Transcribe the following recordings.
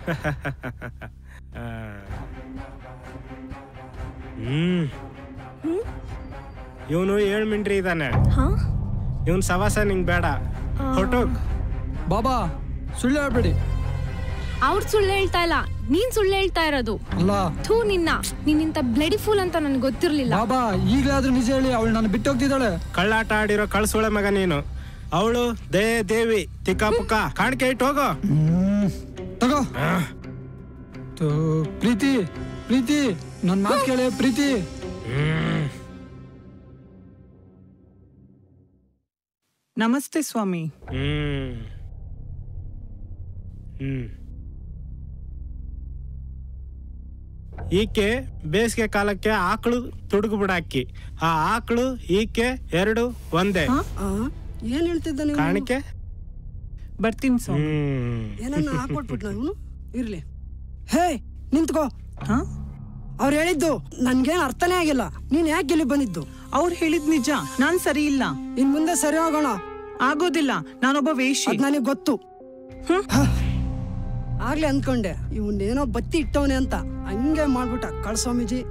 ಆ. ಹ್ಮ್ ಇವನು ಏಳು ಮಿಂಟ್ರಿ ಇದ್ದಾನೆ ಹಾ ಇವನ್ ಸವಾಸ ನಿಂಗ್ ಬೇಡ ಹೊಟ್ಟೋಗ್ ಬಾಬಾ ಸುಳ್ಳು ಹೇಳ್ಬೇಡಿ ಅವ್ರು ಸುಳ್ಳು ಹೇಳ್ತಾ ಇಲ್ಲ ನೀನ್ ಸುಳ್ಳು ಹೇಳ್ತಾ ಇರೋದು ಅಲ್ಲ ಥೂ ನಿನ್ನ ನೀನಿಂತ ಬ್ಲಡಿ ಫೂಲ್ ಅಂತ ನನ್ಗೆ ಗೊತ್ತಿರ್ಲಿಲ್ಲ ಬಾಬಾ ಈಗಲಾದ್ರೂ ನಿಜ ಹೇಳಿ ಅವಳು ನಾನು ಬಿಟ್ಟು ಹೋಗ್ತಿದ್ದಾಳೆ ಕಳ್ಳಾಟ ಆಡಿರೋ ಕಳ್ಸೋಳೆ ಮಗ ನೀನು ಅವಳು ದೇ ದೇವಿ ತಿಕ್ಕ ಪುಕ್ಕ ಕಾಣಿಕೆ ಇಟ್ಟು ಹೋಗೋ ಹ್ಮ್. ತಗೋ ತೋ, ಪ್ರೀತಿ ಪ್ರೀತಿ ನನ್ನ ಮಾತು ಕೇಳೆ ಪ್ರೀತಿ ನಮಸ್ತೆ ಸ್ವಾಮಿ ಹ್ಮ್ ಹ್ಮ್ ಈಕೆ ಬೇಸಿಗೆ ಕಾಲಕ್ಕೆ ಆಕಳು ತುಡುಗು ಬಿಡಾಕಿ ಆ ಆಕಳು ಈಕೆ ಎರಡು ಒಂದೇ ಏನ್ ಹೇಳ್ತಿದ್ದ ನೀವು ಕಾಣಿಕೆ ಬರ್ತೀನಿ ಸ್ವಾಮಿ ಹ್ಮ್ ಏನನ್ನ ಹಾಕೊಟ್ಬಿಟ್ನ ಇವನು ಇರ್ಲಿ ಹೇ ನಿಂತ್ಕೋ ಹಾ ಅವ್ರು ಹೇಳಿದ್ದು ನನ್ಗೇನ್ ಅರ್ಥನೇ ಆಗಿಲ್ಲ ನೀನ್ ಯಾಕೆ ಇಲ್ಲಿ ಬಂದಿದ್ದು ಅವ್ರು ಹೇಳಿದ್ ನಿಜ ನಾನ್ ಸರಿ ಇಲ್ಲ ಇನ್ ಮುಂದೆ ಸರಿ ಹೋಗೋಣ ಆಗೋದಿಲ್ಲ ನಾನೊಬ್ಬ ವೇಷಿ ಅದ್ ನನಗ್ ಗೊತ್ತು ಹ. ಆಗ್ಲೇ ಅಂದ್ಕೊಂಡೆ ಇವನ್ನೇನೋ ಬತ್ತಿ ಇಟ್ಟವನೆ ಅಂತ ಹಂಗೆ ಮಾಡ್ಬಿಟ್ಟ ಕಳ್ಸ್ವಾಮೀಜಿ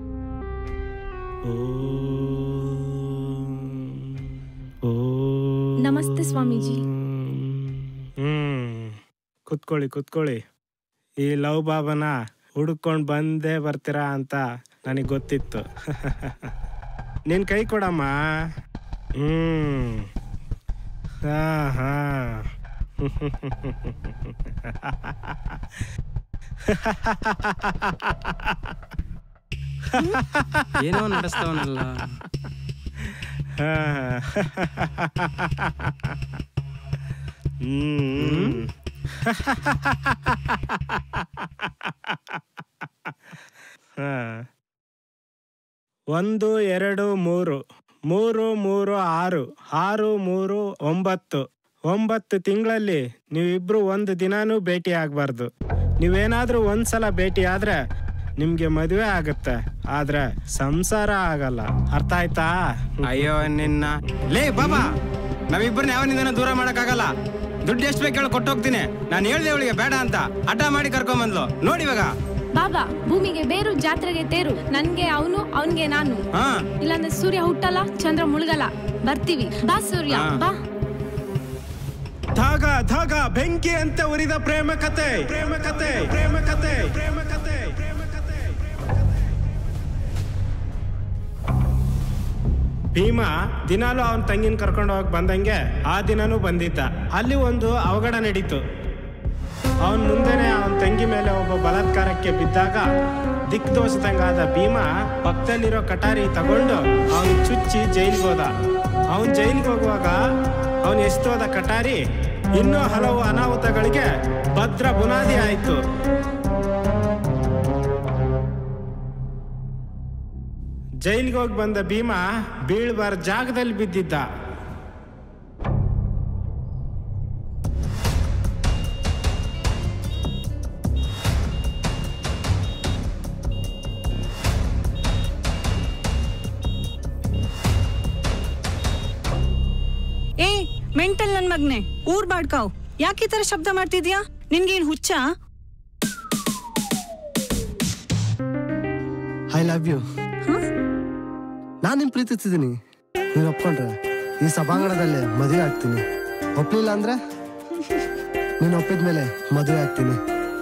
ನಮಸ್ತೆ ಸ್ವಾಮೀಜಿ ಹ್ಮ್ ಕುತ್ಕೊಳ್ಳಿ ಕುತ್ಕೊಳ್ಳಿ ಈ ಲವ್ ಬಾಬನ ಹುಡುಕೊಂಡು ಬಂದೇ ಬರ್ತೀರಾ ಅಂತ ನನಗೆ ಗೊತ್ತಿತ್ತು ನಿನ್ ಕೈ ಕೊಡಮ್ಮ ಹ್ಮ್ ಹಾ ಹಾ ಏನೋ ನಡೆಸ್ತವನಲ್ಲ ಹಾ. ಹ್ಮ್ ಹಾ. ಒಂದು ಎರಡು ಮೂರು ಮೂರು ಮೂರು ಆರು ಆರು ಮೂರು ಒಂಬತ್ತು ಒಂಬತ್ತು ತಿಂಗಳಲ್ಲಿ ನೀವಿಬ್ರು ಒಂದು ದಿನಾನೂ ಭೇಟಿ ಆಗ್ಬಾರ್ದು ನೀವೇನಾದ್ರೂ ಒಂದ್ಸಲ ಭೇಟಿ ಆದ್ರೆ ನಿಮ್ಗೆ ಮದುವೆ ಆಗುತ್ತೆ ಆದ್ರೆ ಸಂಸಾರ ಆಗಲ್ಲ ಅರ್ಥ ಆಯ್ತಾ ಅಯ್ಯೋ ನಿನ್ನ ಲೇ ಬಾಬಾ ನಾವಿಬ್ಬರನ್ನ ಯಾವನಿಂದನೂ ದೂರ ಮಾಡಕ್ಕಾಗಲ್ಲ ದುಡ್ಡು ಎಷ್ಟು ಬೇಕು ಹೇಳಿ ಕೊಟ್ಟೋಗ್ತೀನಿ ನಾನು ಹೇಳ್ದೆ ಅವಳಿಗೆ ಬೇಡ ಅಂತ ಹಠ ಮಾಡಿ ಕರ್ಕೊಂಬಂದ್ಲು ನೋಡಿ ಇವಾಗ ಬಾಬಾ ಭೂಮಿಗೆ ಬೇರು ಜಾತ್ರೆಗೆ ತೇರು ನನ್ಗೆ ಅವನು ಅವನ್ಗೆ ನಾನು ಹಾ ಇಲ್ಲಾಂದ್ರೆ ಸೂರ್ಯ ಹುಟ್ಟಲ್ಲ ಚಂದ್ರ ಮುಳುಗಲ್ಲ ಬರ್ತೀವಿ ಬಾ ಸೂರ್ಯ ಹಾ. ಬಾ ಧಾಗ ಧಾಗ ಬೆಂಕಿ ಅಂತ ಉರಿದ ಪ್ರೇಮ ಕತೆ ಪ್ರೇಮ ಕತೆ ಪ್ರೇಮ ಕತೆ ಪ್ರೇಮ ಕತೆ ಪ್ರೇಮ ಕತೆ ಭೀಮ ದಿನಾಲು ಅವನ ತಂಗಿನ ಕರ್ಕೊಂಡು ಹೋಗಿ ಬಂದಂಗೆ ಆ ದಿನನೂ ಬಂದಿದ್ದ ಅಲ್ಲಿ ಒಂದು ಅವಘಡ ನಡೀತು ಅವನ್ ಮುಂದೆನೆ ಅವನ ತಂಗಿ ಮೇಲೆ ಒಬ್ಬ ಬಲಾತ್ಕಾರಕ್ಕೆ ಬಿದ್ದಾಗ ದಿಕ್ದೋಷದಂಗಾದ ಭೀಮ ಪಕ್ಕದಲ್ಲಿರೋ ಕಟಾರಿ ತಗೊಂಡು ಅವನ್ ಚುಚ್ಚಿ ಜೈಲಿಗೆ ಹೋದ ಅವನ್ ಜೈಲಿಗೆ ಹೋಗುವಾಗ ಅವನ್ ಎಸ್ತೋದ ಕಟಾರಿ ಇನ್ನೂ ಹಲವು ಅನಾಹುತಗಳಿಗೆ ಭದ್ರ ಬುನಾದಿ ಆಯಿತು ಜೈಲಿಗೆ ಹೋಗಿ ಬಂದ ಭೀಮ ಬೀಳ್ಬಾರ ಜಾಗದಲ್ಲಿ ಬಿದ್ದಿದ್ದ ಏ ಮೆಂಟಲ್ ನನ್ ಮಗ್ನೆ ಊರ್ ಬಾಡ್ಕಾವ್ ಯಾಕೆ ಈ ತರ ಶಬ್ದ ಮಾಡ್ತಿದ್ಯಾ ನಿನ್ಗೇನ್ ಹುಚ್ಚ ಐ ಲವ್ ಯು ನಾನು ನಿನ್ ಪ್ರೀತಿಸ್ತಿದ್ದೀನಿ ನೀನು ಒಪ್ಕೊಂಡ್ರೆ ಈ ಸಭಾಂಗಣದಲ್ಲೇ ಮದುವೆ ಆಗ್ತೀನಿ ಒಪ್ಲಿಲ್ಲ ಅಂದ್ರೆ ನೀನು ಒಪ್ಪಿದ್ಮೇಲೆ ಮದುವೆ ಆಗ್ತೀನಿ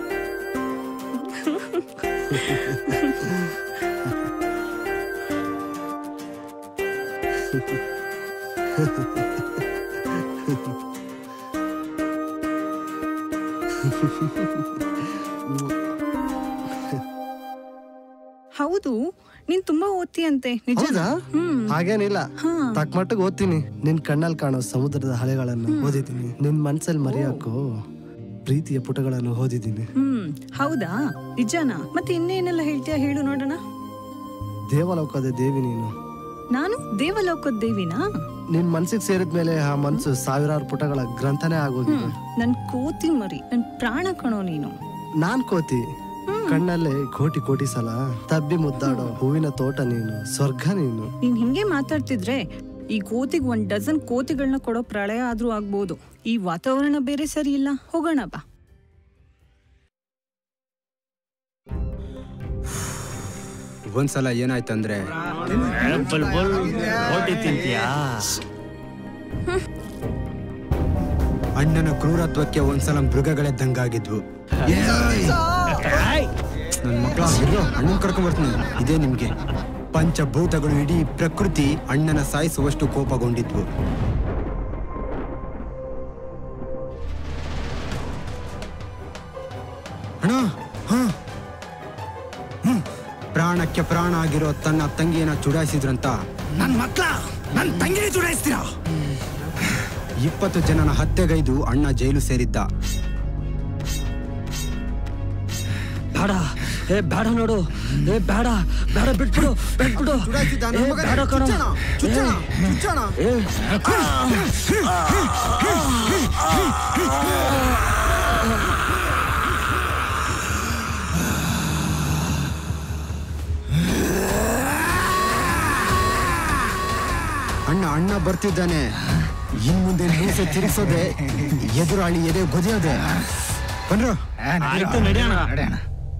ಹೌದು ನೀನ್ ತುಂಬಾ ಓದ್ತೀಯಂತೆ ನಿಜ ಹೌದಾ ಹಾಗೇನಿಲ್ಲ ತಕ್ಕ ಮಟ್ಟಿಗೆ ಓದ್ತೀನಿ ನಿನ್ ಕಣ್ಣಲ್ಲಿ ಕಾಣೋ ಸಮುದ್ರದ ಹಳೆಗಳನ್ನು ಓದಿದ್ದೀನಿ ನಿನ್ ಮನ್ಸಲ್ಲಿ ಮರೆಯಾಕೋ ಪ್ರೀತಿಯ ಪುಟಗಳನ್ನು ಓದಿದ್ದೀನಿ ಹ್ಮ್ ಹೌದಾ ನಿಜನಾ ಮತ್ತೆ ಇನ್ನೇನೆಲ್ಲ ಹೇಳ್ತೀಯ ಹೇಳು ನೋಡೋಣ ದೇವಲೋಕದ ದೇವಿ ನೀನು ನಾನು ದೇವಲೋಕದ ದೇವಿನಾ ನಿನ್ ಮನ್ಸಿಗೆ ಸೇರಿದ್ಮೇಲೆ ಆ ಮನ್ಸು ಸಾವಿರಾರು ಪುಟಗಳ ಗ್ರಂಥನೇ ಆಗೋಗಿದೆ ನನ್ ಕೋತಿ ಮರಿ ನನ್ ಪ್ರಾಣ ಕಣೋ ನೀನು ನಾನ್ ಕೋತಿ ಕಣ್ಣಲ್ಲೇ ಕೋಟಿ ಕೋಟಿ ಸಲ ತಬ್ಬಿ ಮುದ್ದಾಡೋ ಹೂವಿನ ತೋಟ ನೀನು ಸ್ವರ್ಗ ನೀನು ನೀನ್ ಹಿಂಗೆ ಮಾತಾಡ್ತಿದ್ರೆ ಈ ಕೋತಿಗ್ ಒಂದ್ ಡಜನ್ ಕೋತಿಗಳನ್ನ ಕೊಡೋ ಪ್ರಳಯ ಆದ್ರೂ ಆಗ್ಬೋದು ಈ ವಾತಾವರಣ ಬೇರೆ ಸರಿ ಇಲ್ಲ ಹೋಗೋಣ ಬಾ ಒಂದ್ಸಲ ಏನಾಯ್ತಂದ್ರೆ ಅಣ್ಣನ ಕ್ರೂರತ್ವಕ್ಕೆ ಒಂದ್ಸಲ ಮೃಗಗಳೆದ್ದಂಗಾಗಿದ್ವು ನನ್ನ ಮಕ್ಕಳ ಅಣ್ಣನ್ ಕರ್ಕೊಂಡ್ ಬರ್ತೀನಿ ಇದೇ ನಿಮ್ಗೆ ಪಂಚಭೂತಗಳು ಇಡೀ ಪ್ರಕೃತಿ ಅಣ್ಣನ ಸಾಯಿಸುವಷ್ಟು ಕೋಪಗೊಂಡಿದ್ವು ಅಣ್ಣ ಹ. ಹ್ಮ್. ಪ್ರಾಣಕ್ಕೆ ಪ್ರಾಣ ಆಗಿರೋ ತನ್ನ ತಂಗಿಯನ್ನ ಚುಡಾಯಿಸಿದ್ರಂತ ನನ್ ಮಕ್ಳ ನನ್ ತಂಗಿ ಚುಡಾಯಿಸ್ತೀರಾ ಇಪ್ಪತ್ತು ಜನನ ಹತ್ಯೆಗೈದು ಅಣ್ಣ ಜೈಲು ಸೇರಿದ್ದ ಬೇಡ ಏ ಬೇಡ ನೋಡು ಏ ಬೇಡ ಬೇಡ ಬಿಟ್ಬಿಡು ಬಿಟ್ಬಿಡು ಏ, ಬೇಡ ಕಣೋ. ಏ, ಏ, ಅಣ್ಣ ಅಣ್ಣ ಬರ್ತಿದ್ದಾನೆ ಇನ್ ಮುಂದೆ ಮೀಸೆ ತಿರುಗಿಸೋದೆ ಎದುರಾಳಿ ಎದೆ ಗೊದಿಯೋದೆ ಬಂದ್ರು ಆಯ್ತು ನಡೆಯೋಣ ನಡೆಯೋಣ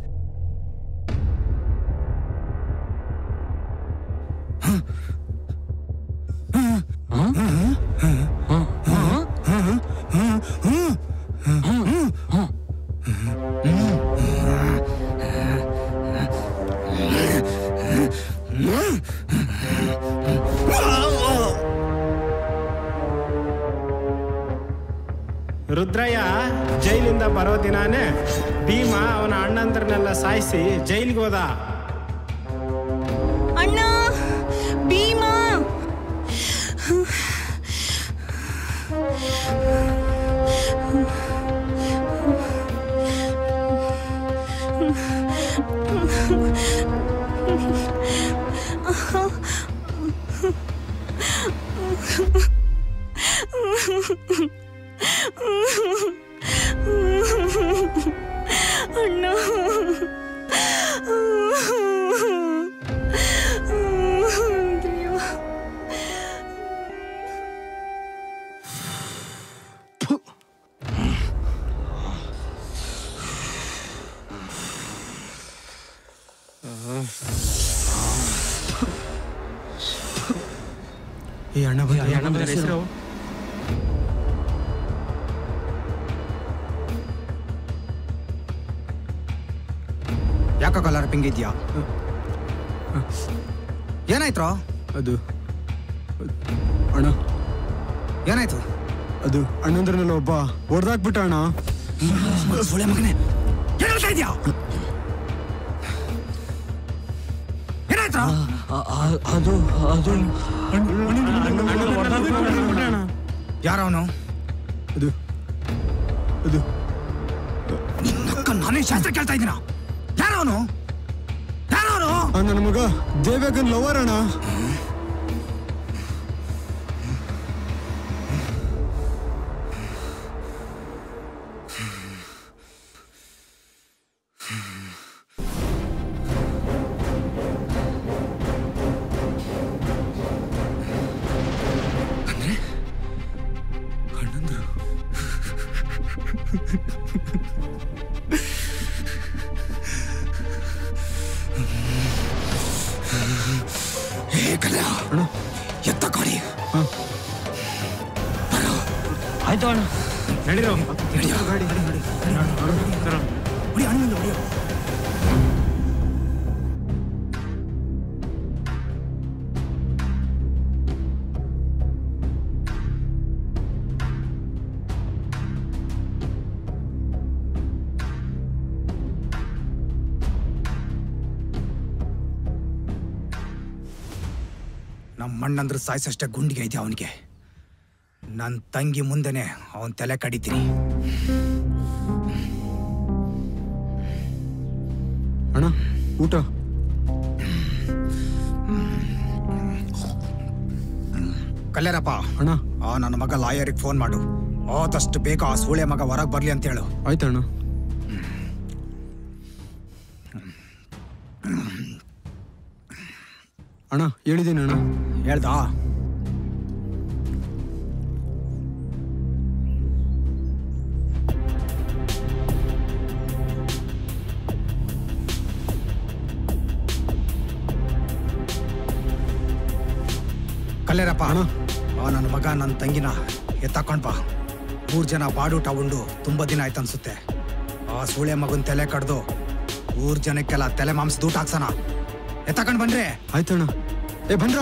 ರುದ್ರಯ್ಯ ಜೈಲಿಂದ ಬರೋ ದಿನಾನೇ ಭೀಮ ಅವನ ಅಣ್ಣಂದ್ರನ್ನೆಲ್ಲ ಸಾಯಿಸಿ ಜೈಲಿಗೆ ಹೋದ ಅಣ್ಣ ಭೀಮಾ ಅಣ್ಣ ದೇವ ಈ ಅಣ್ಣ ಬಂದ ಹೆಸರು ಯಾಕ ಕಲರ್ ಪಿಂಗ್ ಇದ್ಯಾ ಏನಾಯ್ತು ಅದು ಅಣ್ಣ ಏನಾಯ್ತು ಅದು ಅಣ್ಣಂದ್ರನ್ನೆಲ್ಲ ಒಬ್ಬ ಹೊಡೆದಾಕ್ಬಿಟ್ಟ ಅಣ್ಣ ಸುಳೆ ಮಗನೇ ಏನ್ ಹೇಳ್ತಾ ಇದ್ಯಾ ಏನಾಯ್ತು ಆ- ಆ- ಅದು ಅದು ಯಾರವನು ಅದು ಅದು ನಕ್ಕ ನಾನೇ ಶಾಸ್ತ್ರ ಕೇಳ್ತಾ ಇದ್ದೀನ ಯಾರವನು ಯಾರವನು ಆ ನನ್ನ ಮಗ ದೇವೇಗನ್ ಲವರ್ ಅಣ್ಣ ಏ ಕಲ್ಯ ಎತ್ತ ಗಾಡಿ ಆಯ್ತು ಅಣ್ಣ ನಡೀರೋ ಹಿಡಿಯೋ ಗಾಡಿ ಹೊಡಿ ಅಣ್ಣಿಂದ ಹೊಡಿಯೋ ನಮ್ಮ ಮಣ್ಣಂದ್ರೆ ಸಾಯಿಸಷ್ಟೇ ಗುಂಡಿಗೆ ಇದೆ ಅವನಿಗೆ ನನ್ನ ತಂಗಿ ಮುಂದೆನೆ ಅವನ್ ತಲೆ ಕಡಿತೀನಿ ಅಣ್ಣ ಊಟ ಕಲ್ಯಾರಪ್ಪ ಅಣ್ಣ ಆ ನನ್ನ ಮಗ ಲಾಯರಿಗೆ ಫೋನ್ ಮಾಡು ಆದಷ್ಟು ಬೇಗ ಆ ಸೂಳೆ ಮಗ ಹೊರಗೆ ಬರ್ಲಿ ಅಂತ ಹೇಳು ಆಯ್ತಣ್ಣ ಅಣ್ಣ ಹೇಳಿದ್ದೀನಿ ಅಣ್ಣ ಹೇಳ್ದಾ ಕಲ್ಲೇರಪ್ಪ ಆ ನನ್ನ ಮಗ ನನ್ನ ತಂಗಿನ ಎತ್ತಾಕೊಂಡ್ ಬಾ ಮೂರ್ ಜನ ಬಾಡೂಟ ಉಂಡು ತುಂಬಾ ದಿನ ಆಯ್ತು ಅನ್ಸುತ್ತೆ ಆ ಸೂಳೆ ಮಗನ್ ತಲೆ ಕಡ್ದು ಊರ್ ಜನಕ್ಕೆಲ್ಲ ತಲೆ ಮಾಂಸ ಊಟ ಹಾಕ್ಸಣ ಎತ್ತಾಕೊಂಡ್ ಬನ್ರಿ ಆಯ್ತಣ್ಣ ಏ ಬಂದ್ರ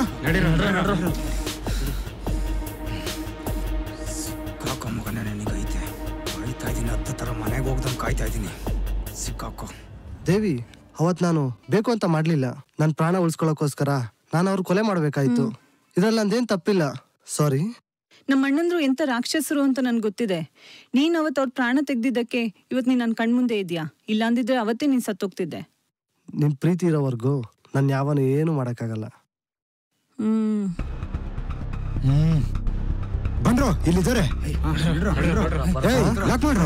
ಕಾಕ ಮಗನೇ ನನಗೆ ಐತೆ ಕಾಯ್ತಾ ಇದ್ದೀನಿ ಹತ್ತು ಥರ ಮನೆಗೆ ಹೋಗ್ದಂಗೆ ಕಾಯ್ತಾ ಇದ್ದೀನಿ ಸಿಕ್ಕಾಕೋ ದೇವಿ ಅವತ್ ನಾನು ಬೇಕು ಅಂತ ಮಾಡ್ಲಿಲ್ಲ ನನ್ನ ಪ್ರಾಣ ಉಳಿಸ್ಕೊಳ್ಳೋಕೋಸ್ಕರ ನಾನು ಅವ್ರು ಕೊಲೆ ಮಾಡ್ಬೇಕಾಯ್ತು ಇದ್ರಲ್ಲಿ ನಂದೇನ್ ತಪ್ಪಿಲ್ಲ ಸಾರಿ ನಮ್ಮ ಅಣ್ಣಂದ್ರು ಎಂತ ರಾಕ್ಷಸರು ಅಂತ ನನ್ಗೆ ಗೊತ್ತಿದೆ ನೀನ್ ಅವತ್ ಅವ್ರ ಪ್ರಾಣ ತೆಗ್ದಿದ್ದಕ್ಕೆ ಇವತ್ ನೀನ್ ನನ್ ಕಣ್ಮುಂದೆ ಇದೆಯಾ ಇಲ್ಲ ಅಂದಿದ್ರೆ ಅವತ್ತೇ ನೀನ್ ಸತ್ತೋಗ್ತಿದ್ದೆ ನಿನ್ ಪ್ರೀತಿ ಇರೋವರೆಗೂ ನಾನು ಯಾವನು ಏನು ಮಾಡಕ್ಕಾಗಲ್ಲ ಹ್ಮ್ ಹ್ಮ್ ಬಂದ್ರು ಇಲ್ಲಿದ್ದಾರೆ ಏಯ್ ಲಾಕ್ ಮಾಡ್ರು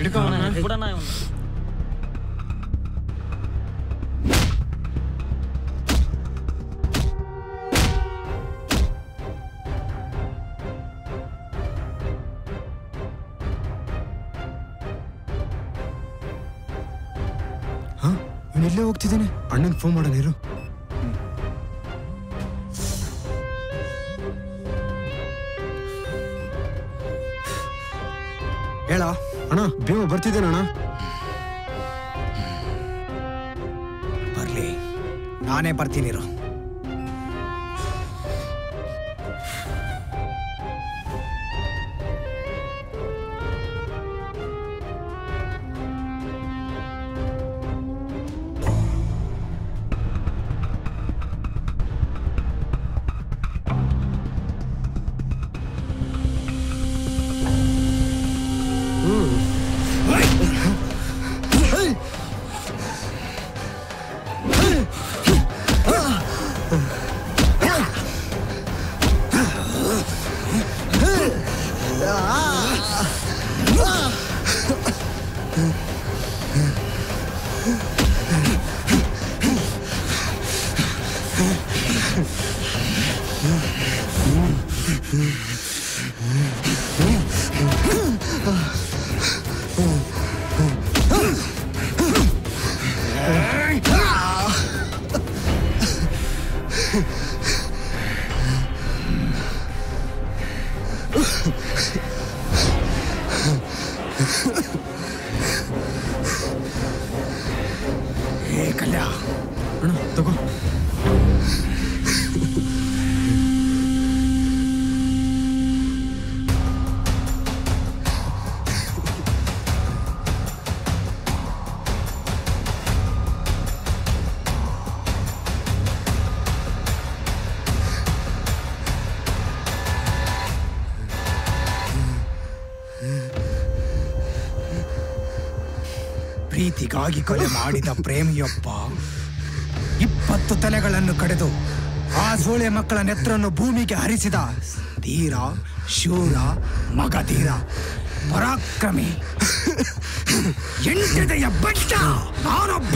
ಹಾ ಇವ್ನು ಇಲ್ಲೇ ಹೋಗ್ತಿದ್ದೀನಿ ಅಣ್ಣನ್ ಫೋನ್ ಮಾಡೋಣ ಇರು ಹೇಳ ಅಣ್ಣ ಭೀಮ ಬರ್ತಿದ್ದೇನೆ ಅಣ್ಣ ಬರ್ಲಿ ನಾನೇ ಬರ್ತೀನಿರು ಏ ಕಲ್ಯಾ ಅಣ್ಣ ತಗೋ ಪ್ರೀತಿಗಾಗಿ ಕೊಲೆ ಮಾಡಿದ ಪ್ರೇಮಿಯೊಬ್ಬ ಇಪ್ಪತ್ತು ತಲೆಗಳನ್ನು ಕಡೆದು ಆ ಸೋಳೆ ಮಕ್ಕಳ ನೆತ್ರನ್ನು ಭೂಮಿಗೆ ಹರಿಸಿದ ಧೀರ ಶೂರ ಮಗಧೀರ ಪರಾಕ್ರಮಿ ಎಂಟದೆಯ ಬಟ್ಟ ನಾನೊಬ್ಬ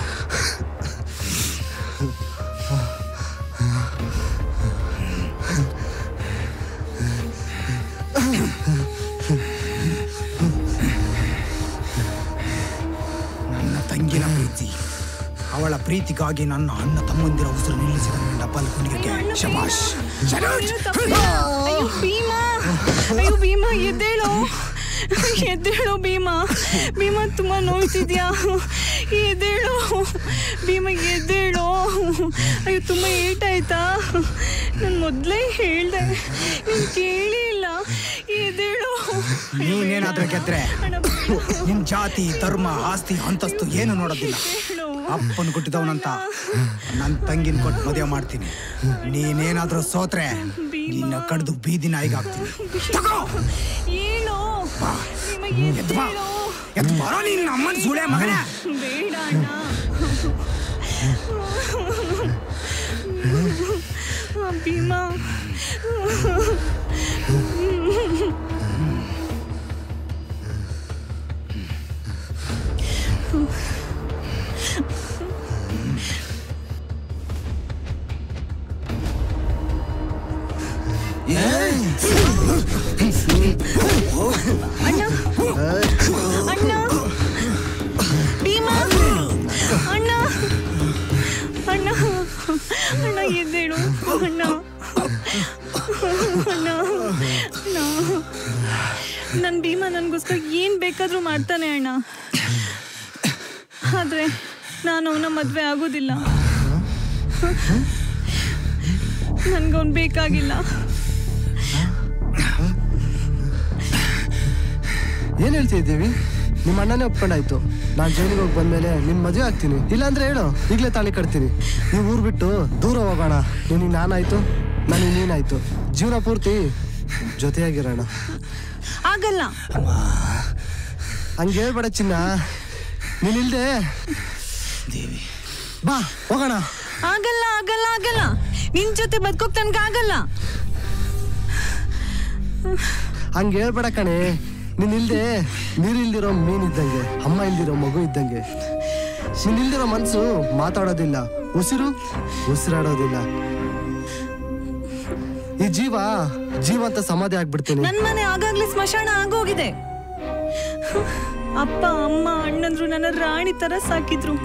ನನ್ನ ತಂಗಿನ ಪ್ರೀತಿ ಅವಳ ಪ್ರೀತಿಗಾಗಿ ನನ್ನ ಅಣ್ಣ ತಮ್ಮಂದಿರ ಉಸಿರು ನಿಲ್ಲಿಸಿದ ಡಬ್ಬಲ್ ಕುಣಿಗೆ ಶಬಾಷ್ ಸಲ್ಯೂಟ್! ಅಯ್ಯೋ ಭೀಮಾ ಅಯ್ಯೋ ಭೀಮಾ ಎದ್ದೇಳು ಎದ್ದೇಳು ಭೀಮಾ ಭೀಮಾ ತುಂಬಾ ನೋಯ್ತಿದ್ಯಾ ಎದ್ದೇಳು ಭೀಮಾ ಎದ್ದೇಳು ಅಯ್ಯೋ ತುಂಬಾ ಏಟಾಯ್ತಾ ನಾನು ಮೊದಲೇ ಹೇಳ್ದೆ ನೀನು ಕೇಳಿ ಇಲ್ಲ ಎದ್ದೇಳು ನೀನೇನಾದ್ರೂ ಗೆದ್ರೆ ಅಣ್ಣ, ಭೀಮಾ, ನಿನ್ ಜಾತಿ ಧರ್ಮ ಆಸ್ತಿ ಅಂತಸ್ತು ಏನು ನೋಡೋದಿಲ್ಲ ಎದ್ದೇಳು. ಅಪ್ಪನ್ ಕೊಟ್ಟಿದವನಂತ ನನ್ ತಂಗಿನ ಕೊಟ್ಟು ಮದುವೆ ಮಾಡ್ತೀನಿ ನೀನೇನಾದ್ರೂ ಸೋತ್ರೆ ನಿನ್ನ ಕಡ್ದು ಬೀದಿ ನಾಯಿಗೆ ಹಾಕ್ತೀನಿ ತಗೋ ಏನು ಭೀಮಾ ಎದ್ದು ಬಾ. ಎದ್ದೇಳು ಎದ್ದು ಬರೋ ನಿನ್ನ ಅಮ್ಮನ್ ಸುಳೆ ಮಗನೇ ಬೇಡ ಅಣ್ಣ ಆ, ಭೀಮಾ ಅಣ್ಣ ಅಣ್ಣ ಭೀಮಾ ಅಣ್ಣ ಅಣ್ಣ ಅಣ್ಣ ಎದ್ದೇಳು ಅಣ್ಣ ನನ್ ಭೀಮಾ ನನ್ಗೋಸ್ಕರ ಏನ್ ಬೇಕಾದ್ರೂ ಮಾಡ್ತಾನೆ ಅಣ್ಣ ಆದ್ರೆ ನಾನು ಅವನ ಮದ್ವೆ ಆಗೋದಿಲ್ಲ ನನ್ಗವನ್ ಬೇಕಾಗಿಲ್ಲ ಏನ್ ಹೇಳ್ತಾ ಇದ್ದೀವಿ ನಿಮ್ಮ ಅಣ್ಣನೇ ಒಪ್ಕೊಂಡಾಯ್ತು ನಾನು ಜೈಲಿಗೆ ಹೋಗಿ ಬಂದ್ಮೇಲೆ ನಿಮ್ ಮದುವೆ ಆಗ್ತೀನಿ ಇಲ್ಲಾಂದ್ರೆ ಹೇಳು ಈಗಲೇ ತಾಳಿ ಕಟ್ತೀನಿ ನೀವು ಊರ್ ಬಿಟ್ಟು ದೂರ ಹೋಗೋಣ ನಿನಗೆ ನಾನಾಯ್ತು ನನಗೆ ನೀನಾಯ್ತು ಜೀವನ ಪೂರ್ತಿ ಜೊತೆಯಾಗಿರೋಣ ಆಗಲ್ಲ ಹಂಗೆ ಹೇಳ್ಬೇಡ ಚಿನ್ನ ನೀನಿಲ್ದೆ ಬಾ ಹೋಗೋಣ ಆಗಲ್ಲ ಆಗಲ್ಲ ಆಗಲ್ಲ ನಿನ್ ಜೊತೆ ಬದುಕೋಕ್ ನನ್ಗಾಗಲ್ಲ ಹಂಗೆ ಹೇಳ್ಬೇಡ ಕಣೆ ನೀನಿಲ್ದೆ ನೀರಿಲ್ದಿರೋ ಮೀನ್ ಇದ್ದಂಗೆ ಅಮ್ಮ ಇಲ್ದಿರೋ ಮಗು ಇದ್ದಂಗೆ ನೀನಿಲ್ದಿರೋ ಮನ್ಸು ಮಾತಾಡೋದಿಲ್ಲ ಉಸಿರು ಉಸಿರಾಡೋದಿಲ್ಲ ಈ ಜೀವ ಜೀವಂತ ಸಮಾಧಿ ಆಗ್ಬಿಡ್ತೀನಿ ನನ್ ಮನೆ ಆಗಾಗ್ಲೇ ಸ್ಮಶಾನ ಆಗೋಗಿದೆ ಅಪ್ಪ ಅಮ್ಮ ಅಣ್ಣಂದ್ರು ನನ್ನ ರಾಣಿ ತರ ಸಾಕಿದ್ರು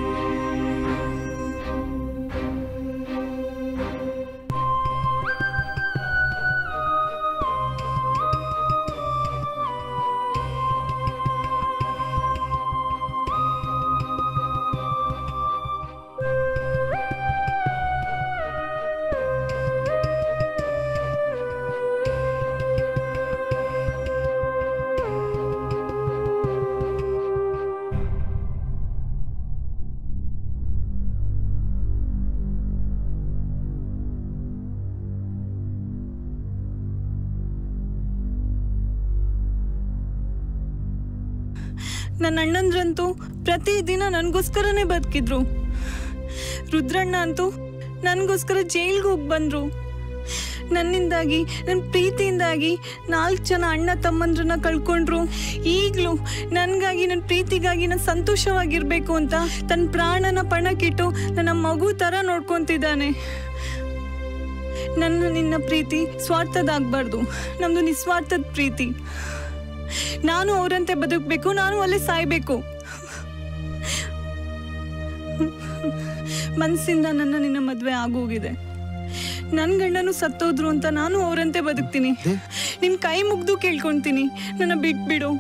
ನನ್ನ ಅಣ್ಣಂದ್ರಂತೂ ಪ್ರತಿದಿನ ನನಗೋಸ್ಕರನೇ ಬದುಕಿದ್ರು ರುದ್ರಣ್ಣ ಅಂತೂ ನನಗೋಸ್ಕರ ಜೈಲ್ಗೆ ಹೋಗಿ ಬಂದ್ರು ನನ್ನಿಂದಾಗಿ ನನ್ನ ಪ್ರೀತಿಯಿಂದಾಗಿ ನಾಲ್ಕು ಜನ ಅಣ್ಣ ತಮ್ಮಂದ್ರನ್ನ ಕಳ್ಕೊಂಡ್ರು ಈಗಲೂ ನನಗಾಗಿ ನನ್ನ ಪ್ರೀತಿಗಾಗಿ ನಾನು ಸಂತೋಷವಾಗಿರ್ಬೇಕು ಅಂತ ತನ್ನ ಪ್ರಾಣನ ಪಣಕ್ಕಿಟ್ಟು ನನ್ನ ಮಗು ಥರ ನೋಡ್ಕೊತಿದ್ದಾನೆ ನನ್ನ ನಿನ್ನ ಪ್ರೀತಿ ಸ್ವಾರ್ಥದಾಗಬಾರ್ದು ನಮ್ದು ನಿಸ್ವಾರ್ಥದ ಪ್ರೀತಿ ನಾನು ಅವರಂತೆ ಬದುಕಬೇಕು ನಾನು ಅಲ್ಲೇ ಸಾಯ್ಬೇಕು ಮನ್ಸಿಂದ ನನ್ನ ನಿನ್ನ ಮದ್ವೆ ಆಗೋಗಿದೆ ನನ್ ಗಂಡನು ಸತ್ತೋದ್ರು ಅಂತ ನಾನು ಅವರಂತೆ ಬದುಕ್ತೀನಿ ನಿನ್ ಕೈ ಮುಗ್ದು ಕೇಳ್ಕೊಂತೀನಿ ನನ್ನ ಬಿಟ್ಬಿಡು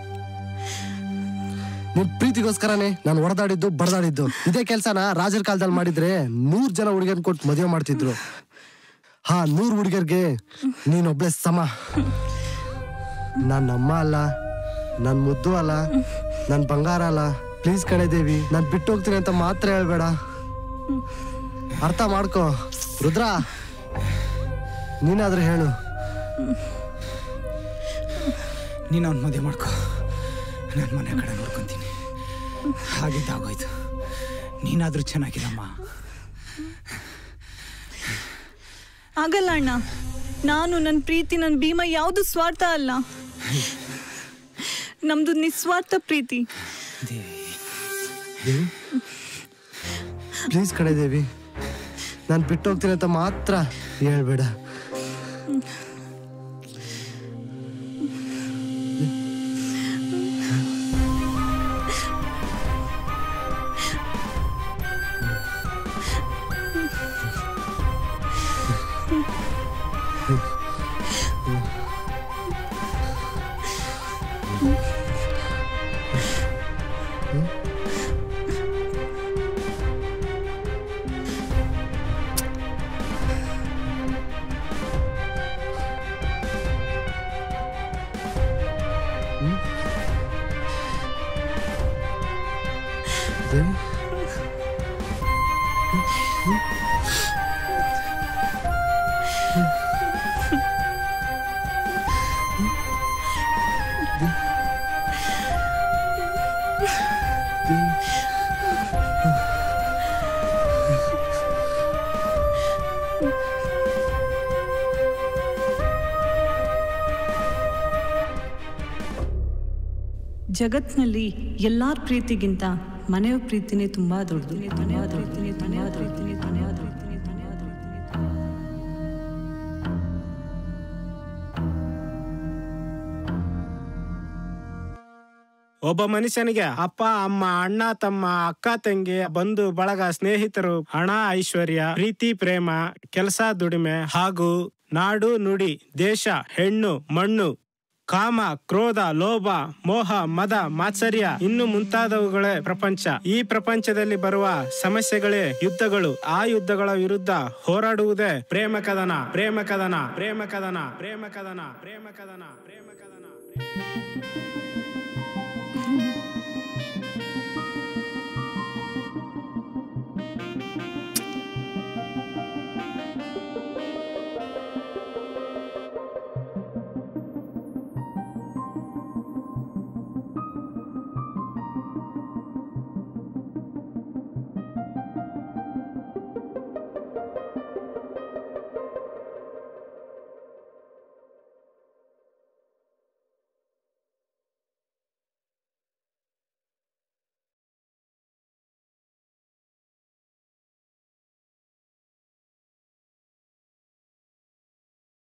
ನಿನ್ ಪ್ರೀತಿಗೋಸ್ಕರನೇ ನಾನು ಹೊಡೆದಾಡಿದ್ದು ಬಡದಾಡಿದ್ದು ಇದೇ ಕೆಲ್ಸನ ರಾಜರ ಕಾಲದಲ್ಲಿ ಮಾಡಿದ್ರೆ ನೂರ್ ಜನ ಹುಡುಗಿಯನ್ ಕೊಟ್ಟು ಮದುವೆ ಮಾಡ್ತಿದ್ರು ಹಾ ನೂರ್ ಹುಡುಗಿಯರ್ಗೆ ನೀನೊಬ್ಳೆ ಸಮ ನನ್ನ ಅಮ್ಮ ಅಲ್ಲ ನನ್ ಮುದ್ದು ಅಲ್ಲ ನನ್ ಬಂಗಾರ ಅಲ್ಲ ಪ್ಲೀಸ್ ಕಣೆ ದೇವಿ ನಾನ್ ಬಿಟ್ಟು ಹೋಗ್ತೀನಿ ಅಂತ ಮಾತ್ರ ಹೇಳ್ಬೇಡ ಅರ್ಥ ಮಾಡ್ಕೋ ರುದ್ರ ನೀನಾದ್ರೂ ಹೇಳು ನೀನು ಅವ್ನ ಮದುವೆ ಮಾಡ್ಕೊ ನಾನು ಮನೆ ಕಡೆ ನೋಡ್ಕೊಂತೀನಿ ಹಾಗಿದ್ದಾಗೋಯ್ತು ನೀನಾದ್ರೂ ಚೆನ್ನಾಗಿರಮ್ಮ ಆಗಲ್ಲ ಅಣ್ಣ ನಾನು ನನ್ನ ಪ್ರೀತಿ ನನ್ನ ಭೀಮ ಯಾವುದು ಸ್ವಾರ್ಥ ಅಲ್ಲ ನಮ್ದು ನಿಸ್ವಾರ್ಥ ಪ್ರೀತಿ ದೇವಿ ಪ್ಲೀಸ್ ಕಣೆ ದೇವಿ ನಾನು ಬಿಟ್ಟು ಹೋಗ್ತೀನಿ ಅಂತ ಮಾತ್ರ ಹೇಳ್ಬೇಡ ದೇವಿ ಜಗತ್ನಲ್ಲಿ ಎಲ್ಲಾರ ಪ್ರೀತಿಗಿಂತ ಮನೆಯ ಪ್ರೀತಿನೇ ತುಂಬಾ ದೊಡ್ಡದು ಮನೆಯ ಪ್ರೀತಿನೇ ಮನೆಯ ಪ್ರೀತಿನೇ ಮನೆಯ ಪ್ರೀತಿನೇ ಮನೆಯ ಪ್ರೀತಿನೇ ಒಬ್ಬ ಮನುಷ್ಯನಿಗೆ ಅಪ್ಪ ಅಮ್ಮ ಅಣ್ಣ ತಮ್ಮ ಅಕ್ಕ ತಂಗಿ ಬಂಧು ಬಳಗ ಸ್ನೇಹಿತರು ಹಣ ಐಶ್ವರ್ಯ ಪ್ರೀತಿ ಪ್ರೇಮ ಕೆಲಸ ದುಡಿಮೆ ಹಾಗೂ ನಾಡು ನುಡಿ ದೇಶ ಹೆಣ್ಣು ಮಣ್ಣು ಕಾಮ ಕ್ರೋಧ ಲೋಭ ಮೋಹ ಮದ ಮಾತ್ಸರ್ಯ ಇನ್ನು ಮುಂತಾದವುಗಳೇ ಪ್ರಪಂಚ ಈ ಪ್ರಪಂಚದಲ್ಲಿ ಬರುವ ಸಮಸ್ಯೆಗಳೇ ಯುದ್ಧಗಳು ಆ ಯುದ್ಧಗಳ ವಿರುದ್ಧ ಹೋರಾಡುವುದೇ ಪ್ರೇಮ ಕದನ ಪ್ರೇಮ ಕದನ ಪ್ರೇಮ ಕದನ ಪ್ರೇಮ ಕದನ ಪ್ರೇಮ ಕದನ ಪ್ರೇಮ ಕದನ